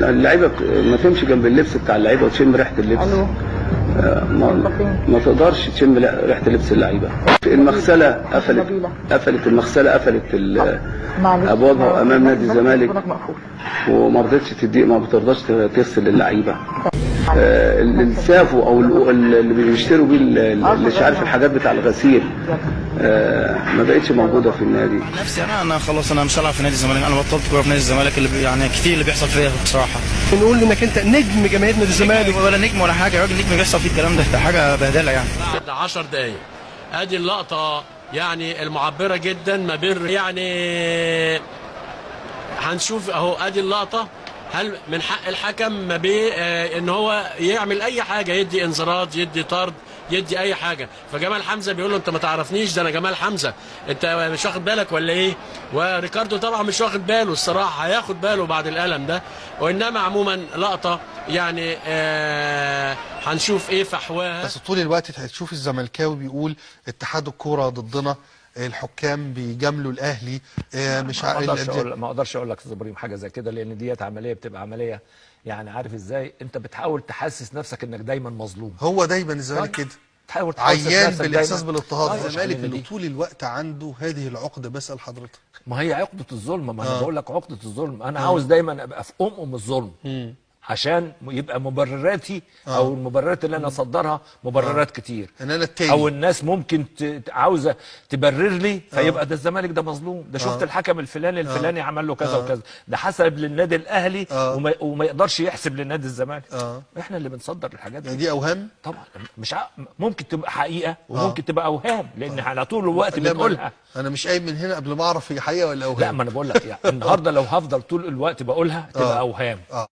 اللعيبه بت- ما تمشي جنب اللبس بتاع اللعيبه وتشم ريحه اللبس الو آه، ما, أنت فين؟ ما تقدرش تشم لا- ريحه لبس اللعيبه المغسله قفلت نبيلة. قفلت المغسله قفلت ال- معلش ابوابها امام نادي بس الزمالك تليفونك مقفول. وما رضتش تدي ما بترضاش تغسل اللعيبه آه، ال- السافو او ال- ال- اللي بيشتروا بيه ال- ال- اللي مش عارف الحاجات بتاع الغسيل آه، ما بقتش موجوده في النادي نفسي انا انا خلاص انا مش هلعب في نادي الزمالك انا بطلت كوره في نادي الزمالك اللي بي- يعني كتير اللي بيحصل فيا بصراحه بنقول انك انت نجم جماهير نادي الزمالك ولا نجم ولا حاجه يا راجل نجم بيحصل فيه الكلام ده ده حاجه بهدله يعني بعد 10 دقايق ادي اللقطه يعني المعبره جدا ما بين يعني هنشوف اهو ادي اللقطه هل من حق الحكم ما بين آه ان هو يعمل اي حاجه يدي انذارات يدي طرد يدي اي حاجه فجمال حمزه بيقول له انت ما تعرفنيش ده انا جمال حمزه انت مش واخد بالك ولا ايه وريكاردو طبعا مش واخد باله الصراحه هياخد باله بعد الالم ده وانما عموما لقطه يعني آه هنشوف ايه فحواها بس طول الوقت هتشوف الزملكاوي بيقول اتحاد الكوره ضدنا الحكام بيجاملوا الاهلي آه، مش ما ع- اقدرش ال- اقول ما اقدرش اقول لك يا أستاذ ابراهيم حاجه زي كده لان ديت عمليه بتبقى عمليه يعني عارف ازاي انت بتحاول تحسس نفسك انك دايما مظلوم هو دايما الزمالك طيب. كده تحاول تحسس عيان نفسك بالاحساس دايما. بالاضطهاد طيب، الزمالك لأن اللي دي- طول الوقت عنده هذه العقده بسال حضرتك ما هي عقده الظلم ما انا آه. بقول لك عقده الظلم انا عاوز دايما ابقى في ام ام الظلم عشان يبقى مبرراتي او المبررات اللي انا اصدرها مبررات كتير ان انا التاني او الناس ممكن ت- عاوزه تبرر لي فيبقى ده الزمالك ده مظلوم ده شفت آه. الحكم الفلاني الفلاني عمل له كذا آه. وكذا ده حسب للنادي الاهلي آه. وما, وما يقدرش يحسب للنادي الزمالك آه. احنا اللي بنصدر الحاجات يعني دي دي اوهام طبعا مش ع... ممكن تبقى حقيقه وممكن تبقى اوهام لان على طول الوقت لا، ما- بنقولها انا مش قايم من هنا قبل ما اعرف هي حقيقه ولا اوهام لا ما انا بقول لك يعني النهارده لو هفضل طول الوقت بقولها تبقى آه. اوهام آه.